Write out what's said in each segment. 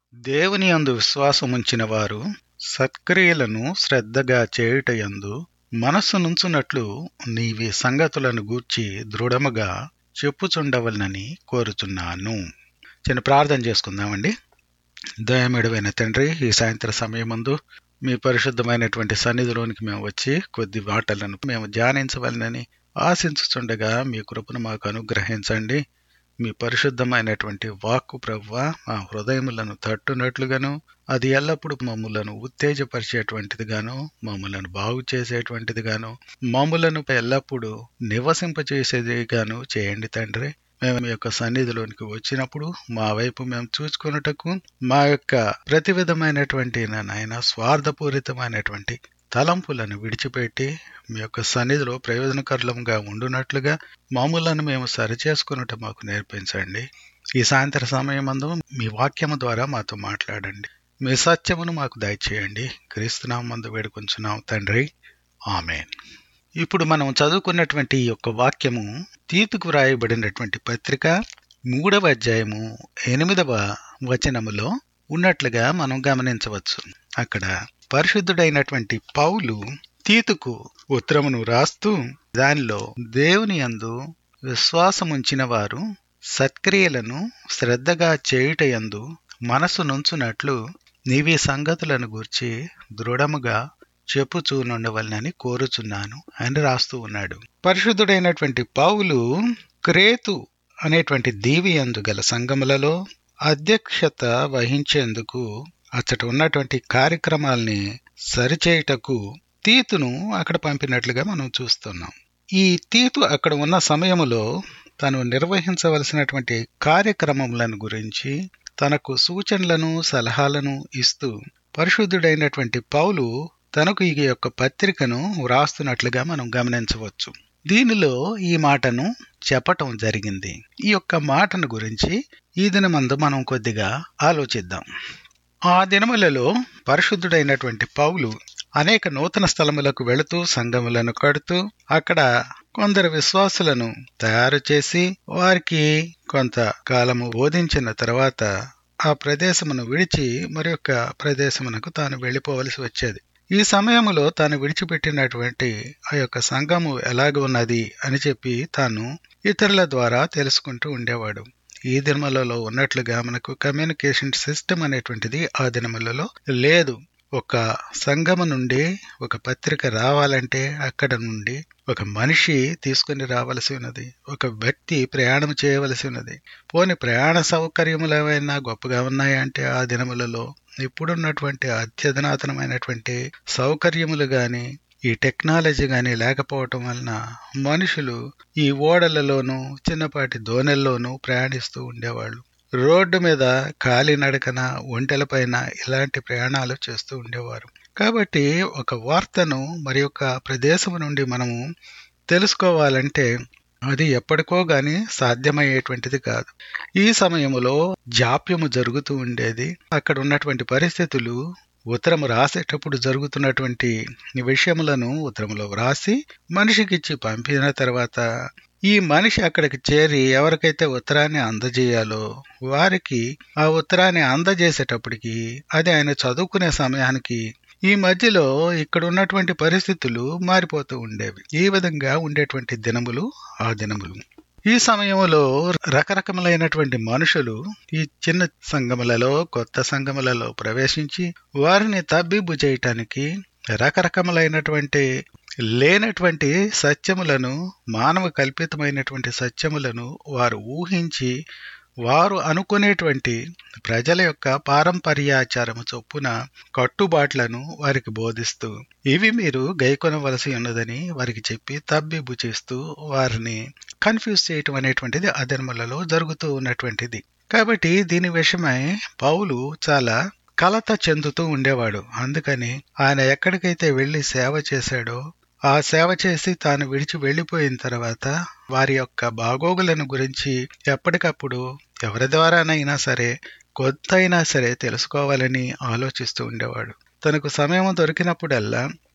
దేవుని యందు విశ్వాసముంచిన వారు సత్క్రియలను శ్రద్ధగా చేయుటయందు మనస్సు నుంచున్నట్లు నీవి సంగతులను గూర్చి దృఢముగా చెప్పుచుండవలనని కోరుచున్నాను చిన్న ప్రార్థన చేసుకుందామండి దయమేడవైన తండ్రి ఈ సాయంత్ర సమయమందు మీ పరిశుద్ధమైనటువంటి సన్నిధిలోనికి మేము వచ్చి కొద్ది మాటలను మేము ధ్యానించవలనని ఆశించుచుండగా మీ కృపను మాకు అనుగ్రహించండి మీ పరిశుద్ధమైనటువంటి వాక్కు ప్రవ్వ మా హృదయములను తట్టునట్లుగాను అది ఎల్లప్పుడూ మమ్ములను ఉత్తేజపరిచేటువంటిదిగాను మమ్మలను బాగు చేసేటువంటిదిగాను మమ్ములను ఎల్లప్పుడూ నివసింపచేసేదిగాను చేయండి తండ్రి మేము మీ యొక్క సన్నిధిలోనికి వచ్చినప్పుడు మా వైపు మేము చూసుకొనుటకు మా యొక్క ప్రతి విధమైనటువంటి నాయన స్వార్థపూరితమైనటువంటి తలంపులను విడిచిపెట్టి మీ యొక్క సన్నిధిలో ప్రయోజనకరులంగా ఉండునట్లుగా మామూలను మేము సరిచేసుకున్నట్టు మాకు నేర్పించండి ఈ సాయంత్ర సమయమందు మీ వాక్యము ద్వారా మాతో మాట్లాడండి మీ సత్యమును మాకు దయచేయండి క్రీస్తునామందు వేడుకొంచున్నాం తండ్రి ఆమెన్ ఇప్పుడు మనం చదువుకున్నటువంటి ఈ యొక్క వాక్యము తీతుకు వ్రాయబడినటువంటి పత్రిక మూడవ అధ్యాయము ఎనిమిదవ వచనములో ఉన్నట్లుగా మనం గమనించవచ్చు అక్కడ పరిశుద్ధుడైనటువంటి పౌలు తీతుకు ఉత్తరమును రాస్తూ దానిలో దేవుని యందు విశ్వాసముంచిన వారు సత్క్రియలను శ్రద్ధగా చేయుటయందు మనసు నుంచునట్లు నీవి సంగతులను గూర్చి దృఢముగా చెప్పుచూనుండవలనని కోరుచున్నాను అని రాస్తూ ఉన్నాడు పరిశుద్ధుడైనటువంటి పౌలు క్రేతు అనేటువంటి దీవి అందు గల సంఘములలో అధ్యక్షత వహించేందుకు అచ్చట ఉన్నటువంటి కార్యక్రమాల్ని సరిచేయుటకు తీతును అక్కడ పంపినట్లుగా మనం చూస్తున్నాం ఈ తీతు అక్కడ ఉన్న సమయములో తను నిర్వహించవలసినటువంటి కార్యక్రమములను గురించి తనకు సూచనలను సలహాలను ఇస్తూ పరిశుద్ధుడైనటువంటి పౌలు తనకు ఈ యొక్క పత్రికను వ్రాస్తున్నట్లుగా మనం గమనించవచ్చు దీనిలో ఈ మాటను చెప్పటం జరిగింది ఈ యొక్క మాటను గురించి ఈ దినమందు మనం కొద్దిగా ఆలోచిద్దాం ఆ దినములలో పరిశుద్ధుడైనటువంటి పౌలు అనేక నూతన స్థలములకు వెళుతూ సంఘములను కడుతూ అక్కడ కొందరు విశ్వాసులను తయారు చేసి వారికి కొంత కాలము బోధించిన తర్వాత ఆ ప్రదేశమును విడిచి మరి యొక్క ప్రదేశమునకు తాను వెళ్ళిపోవలసి వచ్చేది ఈ సమయంలో తాను విడిచిపెట్టినటువంటి ఆ యొక్క సంఘము ఎలాగ ఉన్నది అని చెప్పి తాను ఇతరుల ద్వారా తెలుసుకుంటూ ఉండేవాడు ఈ దినములలో ఉన్నట్లుగా మనకు కమ్యూనికేషన్ సిస్టమ్ అనేటువంటిది ఆ దినములలో లేదు ఒక సంఘము నుండి ఒక పత్రిక రావాలంటే అక్కడ నుండి ఒక మనిషి తీసుకుని రావలసి ఉన్నది ఒక వ్యక్తి ప్రయాణం చేయవలసి ఉన్నది పోని ప్రయాణ సౌకర్యములు ఏమైనా గొప్పగా ఉన్నాయంటే ఆ దినములలో ఇప్పుడున్నటువంటి అత్యధునాతనమైనటువంటి సౌకర్యములు గాని ఈ టెక్నాలజీ గాని లేకపోవటం వలన మనుషులు ఈ ఓడలలోనూ చిన్నపాటి దోణెల్లోనూ ప్రయాణిస్తూ ఉండేవాళ్ళు రోడ్డు మీద కాలినడకన ఒంటెలపైన ఇలాంటి ప్రయాణాలు చేస్తూ ఉండేవారు కాబట్టి ఒక వార్తను మరి ఒక ప్రదేశం నుండి మనము తెలుసుకోవాలంటే అది ఎప్పటికో గాని సాధ్యమయ్యేటువంటిది కాదు ఈ సమయంలో జాప్యము జరుగుతూ ఉండేది అక్కడ ఉన్నటువంటి పరిస్థితులు ఉత్తరము రాసేటప్పుడు జరుగుతున్నటువంటి విషయములను ఉత్తరములో వ్రాసి మనిషికిచ్చి పంపిన తర్వాత ఈ మనిషి అక్కడికి చేరి ఎవరికైతే ఉత్తరాన్ని అందజేయాలో వారికి ఆ ఉత్తరాన్ని అందజేసేటప్పటికి అది ఆయన చదువుకునే సమయానికి ఈ మధ్యలో ఇక్కడ ఉన్నటువంటి పరిస్థితులు మారిపోతూ ఉండేవి ఈ విధంగా ఉండేటువంటి దినములు ఆ దినములు ఈ సమయంలో రకరకములైనటువంటి మనుషులు ఈ చిన్న సంఘములలో కొత్త సంఘములలో ప్రవేశించి వారిని తబ్బిబ్బు చేయటానికి రకరకములైనటువంటి లేనటువంటి సత్యములను మానవ కల్పితమైనటువంటి సత్యములను వారు ఊహించి వారు అనుకునేటువంటి ప్రజల యొక్క పారంపర్యాచారము చొప్పున కట్టుబాట్లను వారికి బోధిస్తూ ఇవి మీరు గైకొనవలసి ఉన్నదని వారికి చెప్పి తబ్బిబ్బు చేస్తూ వారిని కన్ఫ్యూజ్ చేయటం అనేటువంటిది అధర్మలలో జరుగుతూ ఉన్నటువంటిది కాబట్టి దీని విషయమై పౌలు చాలా కలత చెందుతూ ఉండేవాడు అందుకని ఆయన ఎక్కడికైతే వెళ్లి సేవ చేశాడో ఆ సేవ చేసి తాను విడిచి వెళ్లిపోయిన తర్వాత వారి యొక్క బాగోగులను గురించి ఎప్పటికప్పుడు ఎవరి ద్వారానైనా సరే కొత్త అయినా సరే తెలుసుకోవాలని ఆలోచిస్తూ ఉండేవాడు తనకు సమయం దొరికినప్పుడల్లా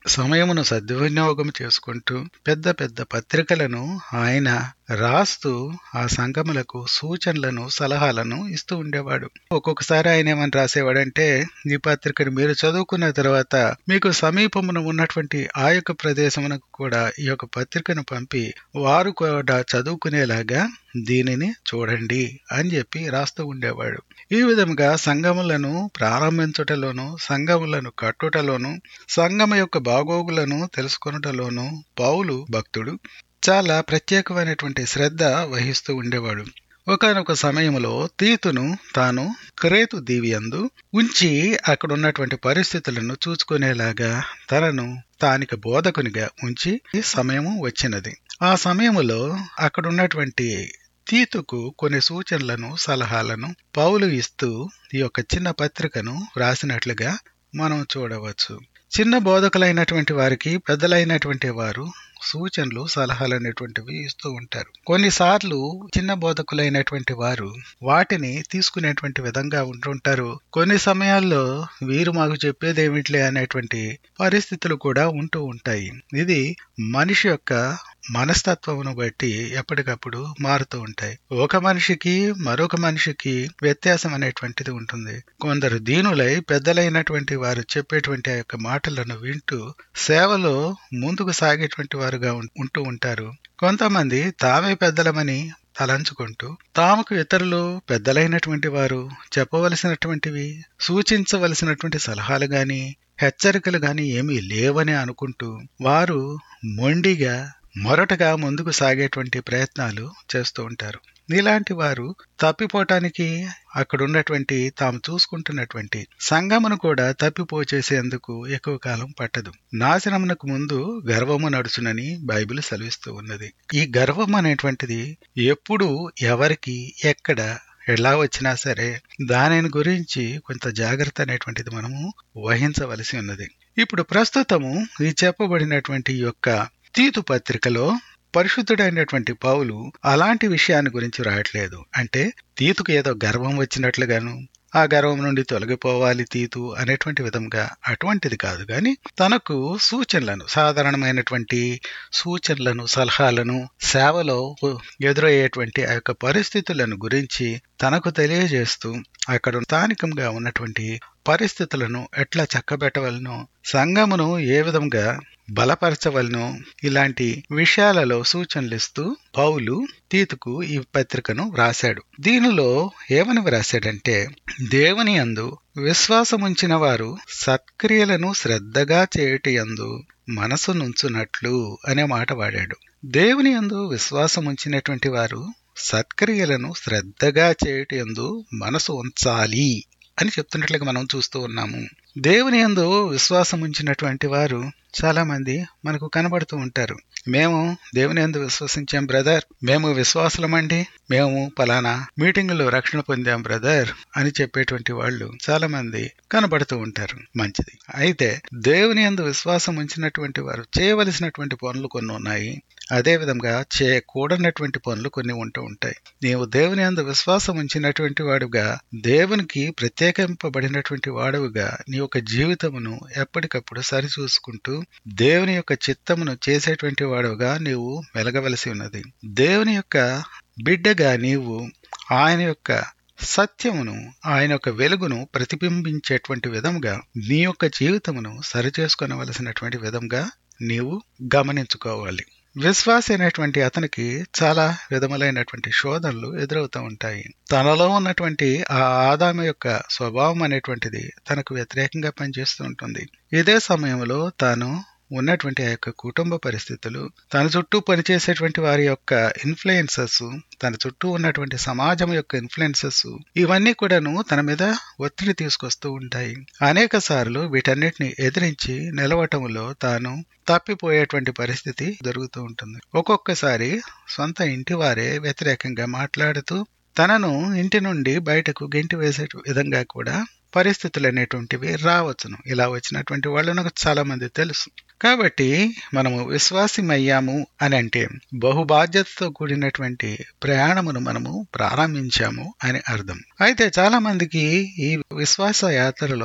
సమయమును సద్వినియోగం చేసుకుంటూ పెద్ద పెద్ద పత్రికలను ఆయన రాస్తూ ఆ సంఘములకు సూచనలను సలహాలను ఇస్తూ ఉండేవాడు ఒక్కొక్కసారి ఆయన ఏమని రాసేవాడంటే ఈ పత్రికను మీరు చదువుకున్న తర్వాత మీకు సమీపమున ఉన్నటువంటి ఆ యొక్క ప్రదేశమునకు కూడా ఈ యొక్క పత్రికను పంపి వారు కూడా చదువుకునేలాగా దీనిని చూడండి అని చెప్పి రాస్తూ ఉండేవాడు ఈ విధంగా సంఘములను ప్రారంభించుటలోను సంఘములను కట్టుటలోను సంఘము యొక్క బాగోగులను తెలుసుకొనుటలోను పౌలు భక్తుడు చాలా ప్రత్యేకమైనటువంటి శ్రద్ధ వహిస్తూ ఉండేవాడు ఒకనొక సమయంలో తీతును తాను క్రేతు దీవియందు ఉంచి అక్కడ ఉన్నటువంటి పరిస్థితులను చూసుకునేలాగా తనను స్థానిక బోధకునిగా ఉంచి సమయము వచ్చినది ఆ సమయములో అక్కడ ఉన్నటువంటి తీతుకు కొన్ని సూచనలను సలహాలను పౌలు ఇస్తూ ఈ యొక్క చిన్న పత్రికను వ్రాసినట్లుగా మనం చూడవచ్చు చిన్న బోధకులైనటువంటి వారికి పెద్దలైనటువంటి వారు సూచనలు సలహాలు అనేటువంటివి ఇస్తూ ఉంటారు కొన్నిసార్లు చిన్న బోధకులైనటువంటి వారు వాటిని తీసుకునేటువంటి విధంగా ఉంటుంటారు కొన్ని సమయాల్లో వీరు మాకు చెప్పేది ఏమిట్లే అనేటువంటి పరిస్థితులు కూడా ఉంటూ ఉంటాయి ఇది మనిషి యొక్క మనస్తత్వమును బట్టి ఎప్పటికప్పుడు మారుతూ ఉంటాయి ఒక మనిషికి మరొక మనిషికి వ్యత్యాసం అనేటువంటిది ఉంటుంది కొందరు దీనులై పెద్దలైనటువంటి వారు చెప్పేటువంటి ఆ యొక్క మాటలను వింటూ సేవలో ముందుకు సాగేటువంటి వారుగా ఉంటూ ఉంటారు కొంతమంది తామే పెద్దలమని తలంచుకుంటూ తాముకు ఇతరులు పెద్దలైనటువంటి వారు చెప్పవలసినటువంటివి సూచించవలసినటువంటి సలహాలు గాని హెచ్చరికలు గాని ఏమీ లేవని అనుకుంటూ వారు మొండిగా మొరటగా ముందుకు సాగేటువంటి ప్రయత్నాలు చేస్తూ ఉంటారు ఇలాంటి వారు తప్పిపోవటానికి అక్కడ ఉన్నటువంటి తాము చూసుకుంటున్నటువంటి సంగమును కూడా తప్పిపోచేసేందుకు ఎక్కువ కాలం పట్టదు నాశనమునకు ముందు గర్వము నడుచునని బైబిల్ సెలవిస్తూ ఉన్నది ఈ గర్వం అనేటువంటిది ఎప్పుడు ఎవరికి ఎక్కడ ఎలా వచ్చినా సరే దానిని గురించి కొంత జాగ్రత్త అనేటువంటిది మనము వహించవలసి ఉన్నది ఇప్పుడు ప్రస్తుతము ఈ చెప్పబడినటువంటి యొక్క తీతు పత్రికలో పరిశుద్ధుడైనటువంటి పౌలు అలాంటి విషయాన్ని గురించి రాయట్లేదు అంటే తీతుకు ఏదో గర్వం వచ్చినట్లుగాను ఆ గర్వం నుండి తొలగిపోవాలి తీతు అనేటువంటి విధంగా అటువంటిది కాదు గాని తనకు సూచనలను సాధారణమైనటువంటి సూచనలను సలహాలను సేవలో ఎదురయ్యేటువంటి ఆ యొక్క పరిస్థితులను గురించి తనకు తెలియజేస్తూ అక్కడ స్థానికంగా ఉన్నటువంటి పరిస్థితులను ఎట్లా చక్కబెట్టవలనో సంఘమును ఏ విధంగా బలపరచవలను ఇలాంటి విషయాలలో సూచనలు ఇస్తూ పౌలు తీతుకు ఈ పత్రికను వ్రాశాడు దీనిలో ఏమని వ్రాశాడంటే దేవుని అందు విశ్వాసముంచిన వారు సత్క్రియలను శ్రద్ధగా చేయుటి అందు మనసు నుంచున్నట్లు అనే మాట వాడాడు దేవుని అందు విశ్వాసముంచినటువంటి వారు సత్క్రియలను శ్రద్ధగా చేయుటి అందు మనసు ఉంచాలి అని చెప్తున్నట్లుగా మనం చూస్తూ ఉన్నాము దేవుని యందు విశ్వాసం ఉంచినటువంటి వారు చాలా మంది మనకు కనబడుతూ ఉంటారు మేము దేవుని యందు విశ్వసించాం బ్రదర్ మేము విశ్వాసులమండి మేము పలానా మీటింగులో రక్షణ పొందాం బ్రదర్ అని చెప్పేటువంటి వాళ్ళు చాలా మంది కనబడుతూ ఉంటారు మంచిది అయితే దేవుని యందు విశ్వాసం ఉంచినటువంటి వారు చేయవలసినటువంటి పనులు కొన్ని ఉన్నాయి అదే విధంగా చేయకూడనటువంటి పనులు కొన్ని ఉంటూ ఉంటాయి నీవు దేవుని అందు విశ్వాసం ఉంచినటువంటి వాడుగా దేవునికి ప్రత్యేకింపబడినటువంటి వాడుగా నీ యొక్క జీవితమును ఎప్పటికప్పుడు సరిచూసుకుంటూ దేవుని యొక్క చిత్తమును చేసేటువంటి వాడుగా నీవు వెలగవలసి ఉన్నది దేవుని యొక్క బిడ్డగా నీవు ఆయన యొక్క సత్యమును ఆయన యొక్క వెలుగును ప్రతిబింబించేటువంటి విధంగా నీ యొక్క జీవితమును సరిచేసుకొనవలసినటువంటి విధంగా నీవు గమనించుకోవాలి విశ్వాస అయినటువంటి అతనికి చాలా విధములైనటువంటి శోధనలు ఎదురవుతూ ఉంటాయి తనలో ఉన్నటువంటి ఆ ఆదాము యొక్క స్వభావం అనేటువంటిది తనకు వ్యతిరేకంగా పనిచేస్తూ ఉంటుంది ఇదే సమయంలో తాను ఉన్నటువంటి ఆ యొక్క కుటుంబ పరిస్థితులు తన చుట్టూ పనిచేసేటువంటి వారి యొక్క ఇన్ఫ్లుయెన్సెస్ తన చుట్టూ ఉన్నటువంటి సమాజం యొక్క ఇన్ఫ్లుయెన్సెస్ ఇవన్నీ కూడాను తన మీద ఒత్తిడి తీసుకొస్తూ ఉంటాయి అనేక సార్లు వీటన్నిటిని ఎదిరించి నిలవటంలో తాను తప్పిపోయేటువంటి పరిస్థితి జరుగుతూ ఉంటుంది ఒక్కొక్కసారి సొంత ఇంటి వారే వ్యతిరేకంగా మాట్లాడుతూ తనను ఇంటి నుండి బయటకు గెంటి వేసే విధంగా కూడా పరిస్థితులు అనేటువంటివి రావచ్చును ఇలా వచ్చినటువంటి వాళ్ళు నాకు చాలా మంది తెలుసు కాబట్టి మనము విశ్వాసమయ్యాము అని అంటే బహుబాధ్యతతో కూడినటువంటి ప్రయాణమును మనము ప్రారంభించాము అని అర్థం అయితే చాలా మందికి ఈ విశ్వాస యాత్రలో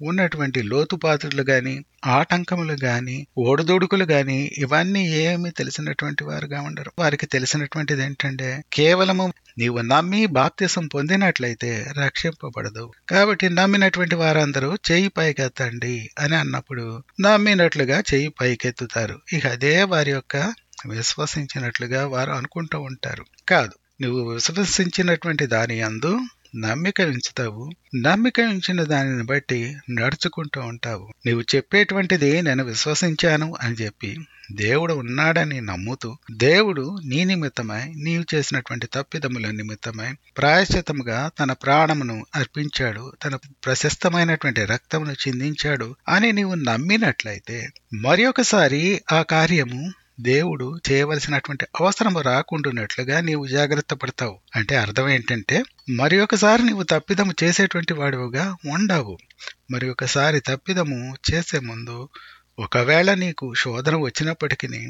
ఉన్నటువంటి లోతుపాతులు గాని ఆటంకములు గాని ఓడదొడుకులు గాని ఇవన్నీ ఏమి తెలిసినటువంటి వారుగా ఉండరు వారికి తెలిసినటువంటిది ఏంటంటే కేవలము నీవు నమ్మి బాప్తిసం పొందినట్లయితే రక్షింపబడదు కాబట్టి నమ్మినటువంటి వారందరూ చెయ్యి పైకెత్తండి అని అన్నప్పుడు నమ్మినట్లుగా చెయ్యి పైకెత్తుతారు ఇక అదే వారి యొక్క విశ్వసించినట్లుగా వారు అనుకుంటూ ఉంటారు కాదు నువ్వు విశ్వసించినటువంటి దాని అందు నమ్మిక ఉంచుతావు నమ్మిక ఉంచిన దానిని బట్టి నడుచుకుంటూ ఉంటావు నువ్వు చెప్పేటువంటిది నేను విశ్వసించాను అని చెప్పి దేవుడు ఉన్నాడని నమ్ముతూ దేవుడు నీ నిమిత్తమై నీవు చేసినటువంటి తప్పిదముల నిమిత్తమై ప్రాయశ్చితముగా తన ప్రాణమును అర్పించాడు తన ప్రశస్తమైనటువంటి రక్తమును చిందించాడు అని నీవు నమ్మినట్లయితే మరి ఒకసారి ఆ కార్యము దేవుడు చేయవలసినటువంటి అవసరం రాకుండానట్లుగా నీవు జాగ్రత్త పడతావు అంటే అర్థం ఏంటంటే మరి ఒకసారి నీవు తప్పిదము చేసేటువంటి వాడుగా ఉండవు మరి ఒకసారి తప్పిదము చేసే ముందు ఒకవేళ నీకు శోధన వచ్చినప్పటికీ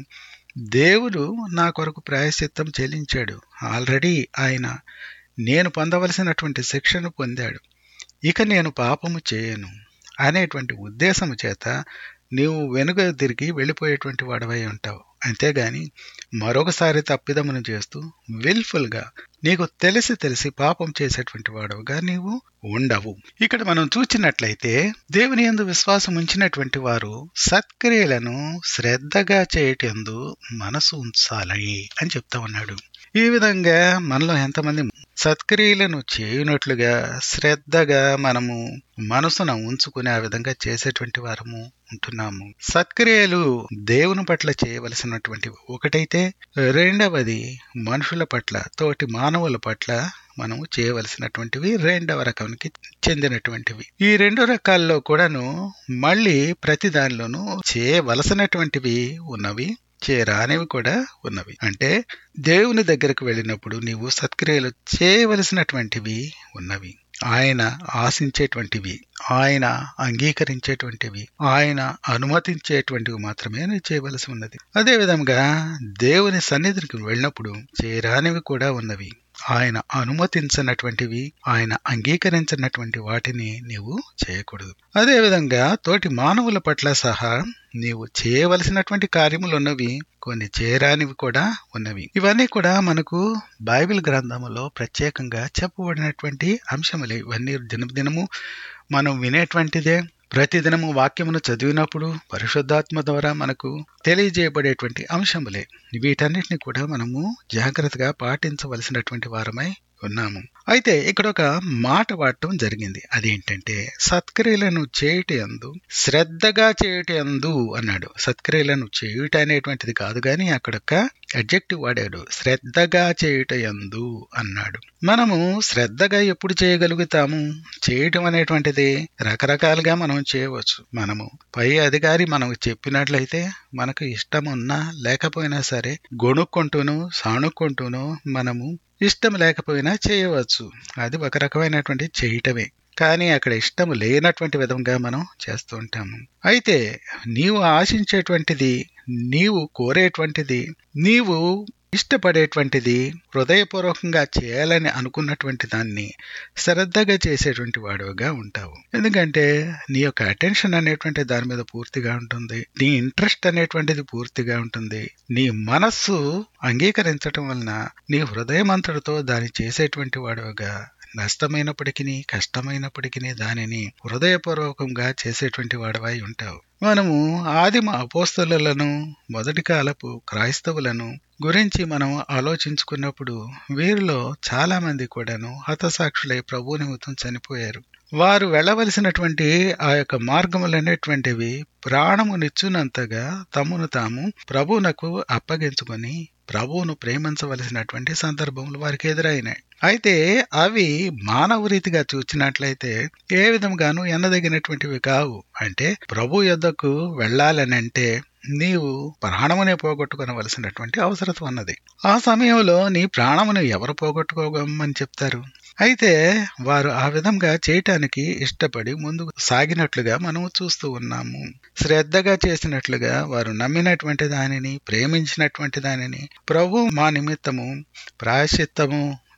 దేవుడు నా కొరకు ప్రాయశ్చిత్తం చెల్లించాడు ఆల్రెడీ ఆయన నేను పొందవలసినటువంటి శిక్షను పొందాడు ఇక నేను పాపము చేయను అనేటువంటి ఉద్దేశము చేత నీవు వెనుక తిరిగి వెళ్ళిపోయేటువంటి వాడవై ఉంటావు అంతేగాని మరొకసారి తప్పిదమును చేస్తూ విల్ఫుల్గా నీకు తెలిసి తెలిసి పాపం చేసేటువంటి వాడవుగా నీవు ఉండవు ఇక్కడ మనం చూచినట్లయితే దేవుని యందు విశ్వాసం ఉంచినటువంటి వారు సత్క్రియలను శ్రద్ధగా చేయటందు మనసు ఉంచాలి అని చెప్తా ఉన్నాడు ఈ విధంగా మనలో ఎంతమంది సత్క్రియలను చేయునట్లుగా శ్రద్ధగా మనము మనసున ఉంచుకుని ఆ విధంగా చేసేటువంటి వారము ఉంటున్నాము సత్క్రియలు దేవుని పట్ల చేయవలసినటువంటివి ఒకటైతే రెండవది మనుషుల పట్ల తోటి మానవుల పట్ల మనము చేయవలసినటువంటివి రెండవ రకానికి చెందినటువంటివి ఈ రెండు రకాల్లో కూడాను మళ్ళీ ప్రతి దానిలోనూ చేయవలసినటువంటివి ఉన్నవి చేయరానివి కూడా ఉన్నవి అంటే దేవుని దగ్గరకు వెళ్ళినప్పుడు నీవు సత్క్రియలు చేయవలసినటువంటివి ఉన్నవి ఆయన ఆశించేటువంటివి ఆయన అంగీకరించేటువంటివి ఆయన అనుమతించేటువంటివి మాత్రమే నువ్వు చేయవలసి ఉన్నది అదే విధంగా దేవుని సన్నిధికి వెళ్ళినప్పుడు చేయరానివి కూడా ఉన్నవి ఆయన అనుమతించినటువంటివి ఆయన అంగీకరించినటువంటి వాటిని నీవు చేయకూడదు అదేవిధంగా తోటి మానవుల పట్ల సహా నీవు చేయవలసినటువంటి కార్యములు ఉన్నవి కొన్ని చేయరానివి కూడా ఉన్నవి ఇవన్నీ కూడా మనకు బైబిల్ గ్రంథములో ప్రత్యేకంగా చెప్పబడినటువంటి అంశములే ఇవన్నీ దినదినము మనం వినేటువంటిదే ప్రతిదినము వాక్యమును చదివినప్పుడు పరిశుద్ధాత్మ ద్వారా మనకు తెలియజేయబడేటువంటి అంశములే వీటన్నిటిని కూడా మనము జాగ్రత్తగా పాటించవలసినటువంటి వారమై ఉన్నాము అయితే ఇక్కడ ఒక మాట వాడటం జరిగింది అదేంటంటే సత్క్రియలను చేయుటందు శ్రద్ధగా చేయుటందు అన్నాడు సత్క్రియలను చేయుట అనేటువంటిది కాదు గాని అక్కడ ఒక అడ్జెక్టివ్ వాడాడు శ్రద్ధగా చేయుటయందు అన్నాడు మనము శ్రద్ధగా ఎప్పుడు చేయగలుగుతాము చేయటం అనేటువంటిది రకరకాలుగా మనం చేయవచ్చు మనము పై అధికారి మనకు చెప్పినట్లయితే మనకు ఇష్టం ఉన్నా లేకపోయినా సరే గొణుక్కుంటూను సాణుక్కుంటూను మనము ఇష్టం లేకపోయినా చేయవచ్చు అది ఒక రకమైనటువంటి చేయటమే కానీ అక్కడ ఇష్టం లేనటువంటి విధంగా మనం చేస్తూ ఉంటాము అయితే నీవు ఆశించేటువంటిది నీవు కోరేటువంటిది నీవు ఇష్టపడేటువంటిది హృదయపూర్వకంగా చేయాలని అనుకున్నటువంటి దాన్ని శ్రద్ధగా చేసేటువంటి వాడుగా ఉంటావు ఎందుకంటే నీ యొక్క అటెన్షన్ అనేటువంటి దాని మీద పూర్తిగా ఉంటుంది నీ ఇంట్రెస్ట్ అనేటువంటిది పూర్తిగా ఉంటుంది నీ మనస్సు అంగీకరించటం వలన నీ హృదయమంతటితో దాన్ని చేసేటువంటి వాడుగా నష్టమైనప్పటికీ కష్టమైనప్పటికీ దానిని హృదయపూర్వకంగా చేసేటువంటి వాడవై ఉంటావు మనము ఆదిమ అపోస్తలను మొదటి కాలపు క్రైస్తవులను గురించి మనం ఆలోచించుకున్నప్పుడు వీరిలో చాలా మంది కూడాను హతసాక్షులై ప్రభు నిమిత్తం చనిపోయారు వారు వెళ్ళవలసినటువంటి ఆ యొక్క మార్గములనేటువంటివి ప్రాణమునిచ్చునంతగా తమను తాము ప్రభువునకు అప్పగించుకొని ప్రభువును ప్రేమించవలసినటువంటి సందర్భములు వారికి ఎదురైనాయి అయితే అవి మానవ రీతిగా చూచినట్లయితే ఏ విధంగానూ ఎన్నదగినటువంటివి కావు అంటే ప్రభు యొద్దకు వెళ్ళాలని అంటే నీవు ప్రాణమునే పోగొట్టుకొనవలసినటువంటి అవసరం ఉన్నది ఆ సమయంలో నీ ప్రాణమును ఎవరు పోగొట్టుకోగమని చెప్తారు అయితే వారు ఆ విధంగా చేయటానికి ఇష్టపడి ముందుకు సాగినట్లుగా మనము చూస్తూ ఉన్నాము శ్రద్ధగా చేసినట్లుగా వారు నమ్మినటువంటి దానిని ప్రేమించినటువంటి దానిని ప్రభు మా నిమిత్తము ప్రాయశ్చిత్తము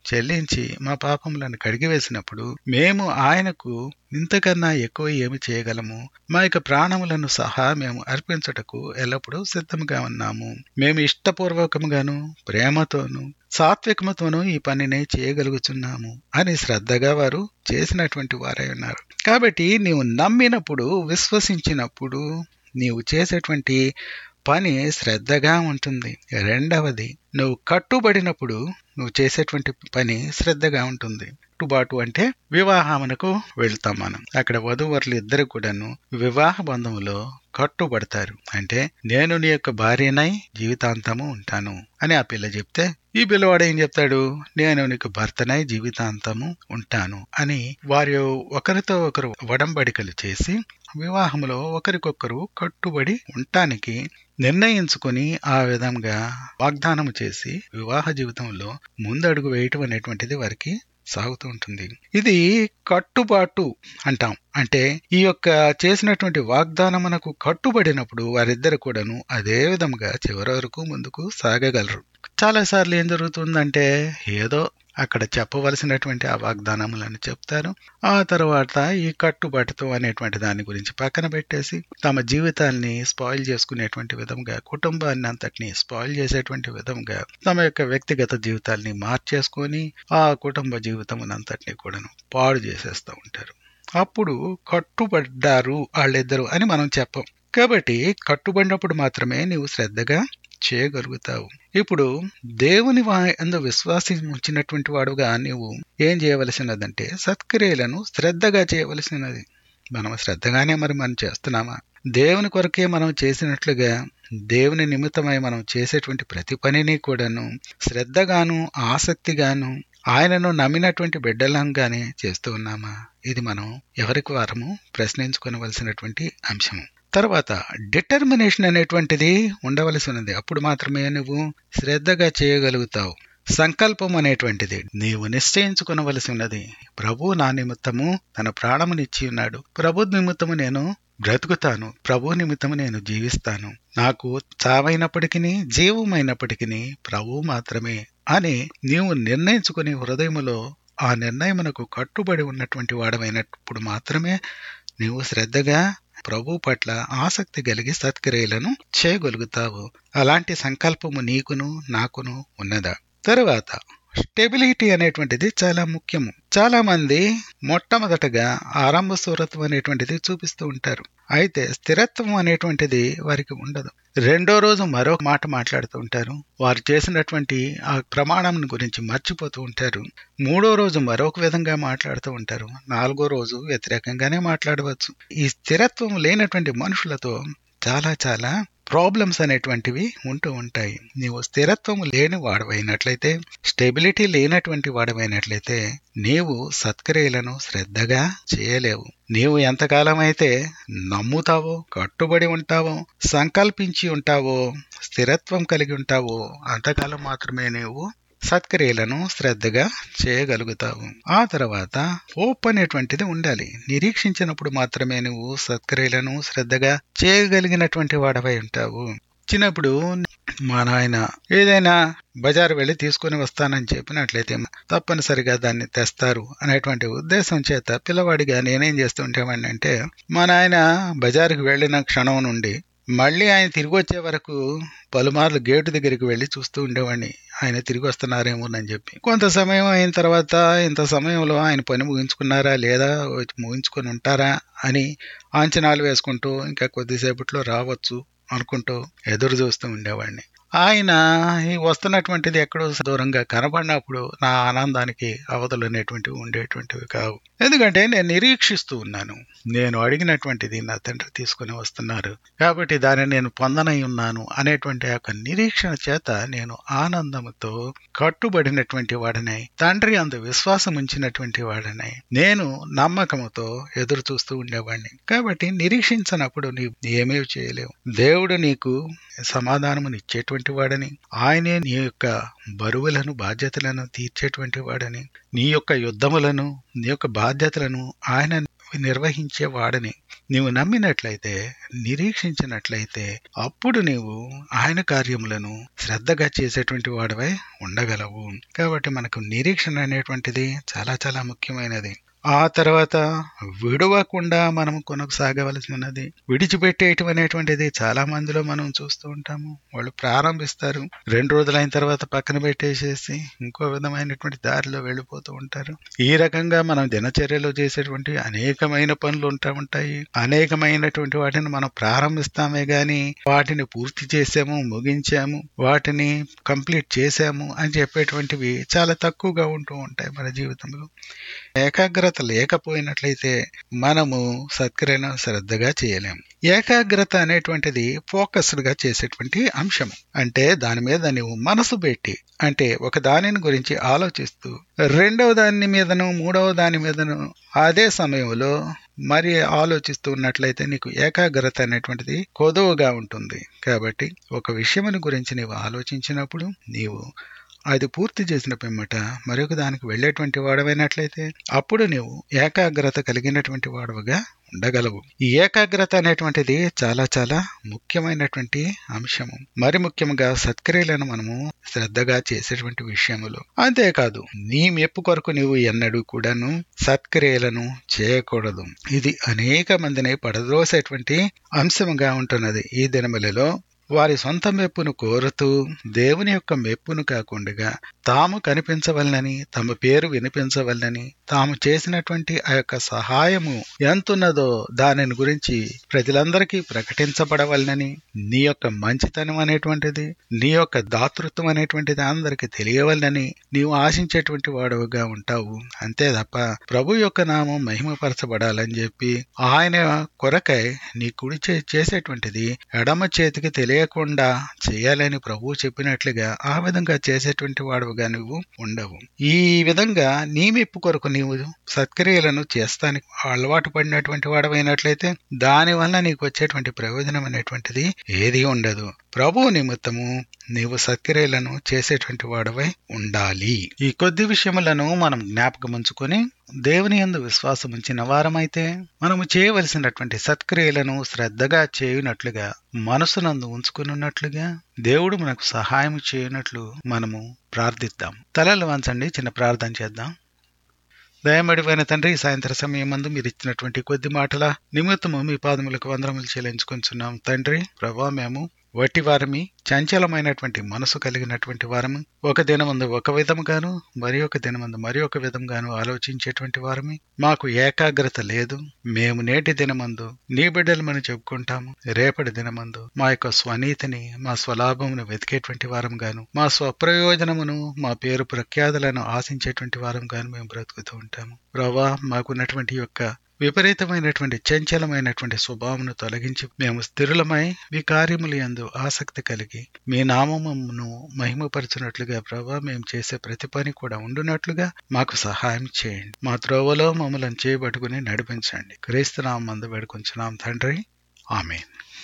చెల్లించి మా పాపములను కడిగివేసినప్పుడు మేము ఆయనకు ఇంతకన్నా ఎక్కువ ఏమి చేయగలము మా యొక్క ప్రాణములను సహా మేము అర్పించుటకు ఎల్లప్పుడూ సిద్ధముగా ఉన్నాము మేము ఇష్టపూర్వకముగాను ప్రేమతోను సాత్వికముతోనూ ఈ పనిని చేయగలుగుతున్నాము అని శ్రద్ధగా వారు చేసినటువంటి వారై ఉన్నారు కాబట్టి నీవు నమ్మినప్పుడు విశ్వసించినప్పుడు నీవు చేసేటువంటి పని శ్రద్ధగా ఉంటుంది రెండవది నువ్వు కట్టుబడినప్పుడు నువ్వు చేసేటువంటి పని శ్రద్ధగా ఉంటుంది కట్టుబాటు అంటే వివాహమునకు వెళ్తాం మనం అక్కడ వధువరులు ఇద్దరు కూడాను వివాహ బంధములో కట్టుబడతారు అంటే నేను నీ యొక్క భార్యనై జీవితాంతము ఉంటాను అని ఆ పిల్ల చెప్తే ఈ పిల్లవాడు ఏం చెప్తాడు నేను నీకు భర్తనై జీవితాంతము ఉంటాను అని వారి ఒకరితో ఒకరు వడంబడికలు చేసి వివాహంలో ఒకరికొకరు కట్టుబడి ఉండటానికి నిర్ణయించుకుని ఆ విధంగా వాగ్దానం చేసి వివాహ జీవితంలో ముందడుగు వేయటం అనేటువంటిది వారికి సాగుతూ ఉంటుంది ఇది కట్టుబాటు అంటాం అంటే ఈ యొక్క చేసినటువంటి వాగ్దానమునకు కట్టుబడినప్పుడు వారిద్దరు కూడాను అదే విధంగా చివరి వరకు ముందుకు సాగగలరు చాలాసార్లు ఏం జరుగుతుందంటే ఏదో అక్కడ చెప్పవలసినటువంటి ఆ వాగ్దానములను చెప్తారు ఆ తర్వాత ఈ కట్టుబాటుతో అనేటువంటి దాని గురించి పక్కన పెట్టేసి తమ జీవితాన్ని స్పాయిల్ చేసుకునేటువంటి విధంగా కుటుంబాన్ని అంతటిని స్పాయిల్ చేసేటువంటి విధంగా తమ యొక్క వ్యక్తిగత జీవితాల్ని మార్చేసుకొని ఆ కుటుంబ జీవితమునంతటిని కూడాను పాడు చేసేస్తూ ఉంటారు అప్పుడు కట్టుబడ్డారు వాళ్ళిద్దరు అని మనం చెప్పం కాబట్టి కట్టుబడినప్పుడు మాత్రమే నీవు శ్రద్ధగా చేయగలుగుతావు ఇప్పుడు దేవుని అందు విశ్వాసం ఉంచినటువంటి వాడుగా నీవు ఏం చేయవలసినదంటే సత్క్రియలను శ్రద్ధగా చేయవలసినది మనం శ్రద్ధగానే మరి మనం చేస్తున్నామా దేవుని కొరకే మనం చేసినట్లుగా దేవుని నిమిత్తమై మనం చేసేటువంటి ప్రతి పనిని కూడాను శ్రద్ధగాను ఆసక్తిగాను ఆయనను నమ్మినటువంటి బిడ్డలంగానే చేస్తూ ఉన్నామా ఇది మనం ఎవరికి వారము ప్రశ్నించుకోవలసినటువంటి అంశము తర్వాత డిటర్మినేషన్ అనేటువంటిది ఉండవలసి ఉన్నది అప్పుడు మాత్రమే నువ్వు శ్రద్ధగా చేయగలుగుతావు సంకల్పం అనేటువంటిది నీవు నిశ్చయించుకునవలసి ఉన్నది ప్రభు నా నిమిత్తము తన ప్రాణమునిచ్చి ఉన్నాడు ప్రభు నిమిత్తము నేను బ్రతుకుతాను ప్రభు నిమిత్తము నేను జీవిస్తాను నాకు చావైనప్పటికీ జీవమైనప్పటికీ ప్రభు మాత్రమే అని నీవు నిర్ణయించుకుని హృదయములో ఆ నిర్ణయమునకు కట్టుబడి ఉన్నటువంటి వాడమైనప్పుడు మాత్రమే నీవు శ్రద్ధగా ప్రభు పట్ల ఆసక్తి కలిగి సత్క్రియలను చేయగలుగుతావు అలాంటి సంకల్పము నీకును నాకును ఉన్నదా తరువాత స్టెబిలిటీ అనేటువంటిది చాలా ముఖ్యము చాలా మంది మొట్టమొదటగా ఆరంభ సూరత్వం అనేటువంటిది చూపిస్తూ ఉంటారు అయితే స్థిరత్వం అనేటువంటిది వారికి ఉండదు రెండో రోజు మరొక మాట మాట్లాడుతూ ఉంటారు వారు చేసినటువంటి ఆ ప్రమాణం గురించి మర్చిపోతూ ఉంటారు మూడో రోజు మరొక విధంగా మాట్లాడుతూ ఉంటారు నాలుగో రోజు వ్యతిరేకంగానే మాట్లాడవచ్చు ఈ స్థిరత్వం లేనటువంటి మనుషులతో చాలా చాలా ప్రాబ్లమ్స్ అనేటువంటివి ఉంటూ ఉంటాయి నీవు స్థిరత్వం లేని వాడవైనట్లయితే స్టెబిలిటీ లేనటువంటి వాడవైనట్లయితే నీవు సత్క్రియలను శ్రద్ధగా చేయలేవు నీవు ఎంతకాలం అయితే నమ్ముతావో కట్టుబడి ఉంటావో సంకల్పించి ఉంటావో స్థిరత్వం కలిగి ఉంటావో అంతకాలం మాత్రమే నీవు సత్క్రియలను శ్రద్ధగా చేయగలుగుతావు ఆ తర్వాత హోప్ అనేటువంటిది ఉండాలి నిరీక్షించినప్పుడు మాత్రమే నువ్వు సత్క్రియలను శ్రద్ధగా చేయగలిగినటువంటి వాడవై ఉంటావు చిన్నప్పుడు మా నాయన ఏదైనా బజారు వెళ్ళి తీసుకుని వస్తానని చెప్పినట్లయితే తప్పనిసరిగా దాన్ని తెస్తారు అనేటువంటి ఉద్దేశం చేత పిల్లవాడిగా నేనేం చేస్తుంటేవాడిని అంటే మా నాయన బజారుకి వెళ్ళిన క్షణం నుండి మళ్ళీ ఆయన తిరిగి వచ్చే వరకు పలుమార్లు గేటు దగ్గరికి వెళ్ళి చూస్తూ ఉండేవాడిని ఆయన తిరిగి వస్తున్నారేమోనని చెప్పి కొంత సమయం అయిన తర్వాత ఇంత సమయంలో ఆయన పని ముగించుకున్నారా లేదా ముగించుకొని ఉంటారా అని అంచనాలు వేసుకుంటూ ఇంకా కొద్దిసేపట్లో రావచ్చు అనుకుంటూ ఎదురు చూస్తూ ఉండేవాడిని ఆయన ఈ వస్తున్నటువంటిది ఎక్కడో దూరంగా కనబడినప్పుడు నా ఆనందానికి అవధులు అనేటువంటివి ఉండేటువంటివి కావు ఎందుకంటే నేను నిరీక్షిస్తూ ఉన్నాను నేను అడిగినటువంటిది నా తండ్రి తీసుకుని వస్తున్నారు కాబట్టి దాన్ని నేను పొందనై ఉన్నాను అనేటువంటి యొక్క నిరీక్షణ చేత నేను ఆనందంతో కట్టుబడినటువంటి వాడనై తండ్రి అందు విశ్వాసం ఉంచినటువంటి వాడనై నేను నమ్మకముతో ఎదురు చూస్తూ ఉండేవాడిని కాబట్టి నిరీక్షించినప్పుడు నీవు ఏమేమి చేయలేవు దేవుడు నీకు సమాధానమునిచ్చేటువంటి వాడని ఆయనే నీ యొక్క బరువులను బాధ్యతలను తీర్చేటువంటి వాడని నీ యొక్క యుద్ధములను నీ యొక్క బాధ్యతలను ఆయన నిర్వహించే వాడని నీవు నమ్మినట్లయితే నిరీక్షించినట్లయితే అప్పుడు నీవు ఆయన కార్యములను శ్రద్ధగా చేసేటువంటి వాడివై ఉండగలవు కాబట్టి మనకు నిరీక్షణ అనేటువంటిది చాలా చాలా ముఖ్యమైనది ఆ తర్వాత విడవకుండా మనం కొనసాగవలసి ఉన్నది విడిచిపెట్టేయటం చాలా మందిలో మనం చూస్తూ ఉంటాము వాళ్ళు ప్రారంభిస్తారు రెండు రోజులైన తర్వాత పక్కన పెట్టేసేసి ఇంకో విధమైనటువంటి దారిలో వెళ్ళిపోతూ ఉంటారు ఈ రకంగా మనం దినచర్యలో చేసేటువంటి అనేకమైన పనులు ఉంటా ఉంటాయి అనేకమైనటువంటి వాటిని మనం ప్రారంభిస్తామే గాని వాటిని పూర్తి చేసాము ముగించాము వాటిని కంప్లీట్ చేసాము అని చెప్పేటువంటివి చాలా తక్కువగా ఉంటూ ఉంటాయి మన జీవితంలో ఏకాగ్రత లేకపోయినట్లయితే మనము సత్క్రియను శ్రద్ధగా చేయలేము ఏకాగ్రత అనేటువంటిది ఫోకస్డ్ గా చేసేటువంటి అంశం అంటే దాని మీద నువ్వు మనసు పెట్టి అంటే ఒక దానిని గురించి ఆలోచిస్తూ రెండవ దాని మీదను మూడవ దాని మీదను అదే సమయంలో మరి ఆలోచిస్తూ ఉన్నట్లయితే నీకు ఏకాగ్రత అనేటువంటిది కొదువుగా ఉంటుంది కాబట్టి ఒక విషయముని గురించి నీవు ఆలోచించినప్పుడు నీవు అది పూర్తి చేసిన పిమ్మట మరొక దానికి వెళ్ళేటువంటి వాడవైనట్లయితే అప్పుడు నీవు ఏకాగ్రత కలిగినటువంటి వాడవుగా ఉండగలవు ఈ ఏకాగ్రత అనేటువంటిది చాలా చాలా ముఖ్యమైనటువంటి అంశము మరి ముఖ్యంగా సత్క్రియలను మనము శ్రద్ధగా చేసేటువంటి విషయములు అంతేకాదు నీ మెప్పు కొరకు నీవు ఎన్నడూ కూడాను సత్క్రియలను చేయకూడదు ఇది అనేక మందిని పడద్రోసేటువంటి అంశముగా ఉంటున్నది ఈ దినములలో వారి సొంత మెప్పును కోరుతూ దేవుని యొక్క మెప్పును కాకుండా తాము కనిపించవలనని తమ పేరు వినిపించవలనని తాము చేసినటువంటి ఆ యొక్క సహాయము ఎంతున్నదో దానిని గురించి ప్రజలందరికీ ప్రకటించబడవలనని నీ యొక్క మంచితనం అనేటువంటిది నీ యొక్క దాతృత్వం అనేటువంటిది అందరికి తెలియవలనని నీవు ఆశించేటువంటి వాడుగా ఉంటావు అంతే తప్ప ప్రభు యొక్క నామం మహిమపరచబడాలని చెప్పి ఆయన కొరకై నీ కుడి చేసేటువంటిది ఎడమ చేతికి తెలియకుండా చేయాలని ప్రభువు చెప్పినట్లుగా ఆ విధంగా చేసేటువంటి వాడుగా నువ్వు ఉండవు ఈ విధంగా నీ మెప్పు కొరకు నీవు సత్క్రియలను చేస్తానికి అలవాటు పడినటువంటి వాడవైనట్లయితే దాని వల్ల నీకు వచ్చేటువంటి ప్రయోజనం అనేటువంటిది ఏది ఉండదు ప్రభు నిమిత్తము నీవు సత్క్రియలను చేసేటువంటి వాడవై ఉండాలి ఈ కొద్ది విషయములను మనం జ్ఞాపకం ఉంచుకొని దేవుని యందు విశ్వాసం ఉంచిన వారమైతే మనము చేయవలసినటువంటి సత్క్రియలను శ్రద్ధగా చేయునట్లుగా మనసునందు ఉంచుకున్నట్లుగా దేవుడు మనకు సహాయం చేయనట్లు మనము ప్రార్థిద్దాం తలలు వంచండి చిన్న ప్రార్థన చేద్దాం దయమడిపోయిన తండ్రి ఈ సాయంత్ర సమయం మందు మీరు ఇచ్చినటువంటి కొద్ది మాటల నిమిత్తము మీ పాదములకు వందరములు చెల్లించుకుంటున్నాం తండ్రి ప్రభా మేము వట్టి వారమి చంచలమైనటువంటి మనసు కలిగినటువంటి వారము ఒక దినమందు ఒక విధముగాను మరి ఒక దినమందు మరి ఒక విధంగాను ఆలోచించేటువంటి వారమి మాకు ఏకాగ్రత లేదు మేము నేటి దినమందు నీ బిడ్డలమని చెప్పుకుంటాము రేపటి దినమందు మా యొక్క స్వనీతిని మా స్వలాభమును వెతికేటువంటి వారం గాను మా స్వప్రయోజనమును మా పేరు ప్రఖ్యాతులను ఆశించేటువంటి వారం గాను మేము బ్రతుకుతూ ఉంటాము ప్రభా మాకున్నటువంటి యొక్క విపరీతమైనటువంటి చంచలమైనటువంటి స్వభావమును తొలగించి మేము స్థిరులమై మీ కార్యములు ఎందు ఆసక్తి కలిగి మీ నామమును మహిమపరచినట్లుగా ప్రభా మేము చేసే ప్రతి పని కూడా ఉండునట్లుగా మాకు సహాయం చేయండి మా త్రోవలో మమ్మల్ని చేయబట్టుకుని నడిపించండి క్రీస్తు నామందు వేడుకొంచున్నాం తండ్రి ఆమెన్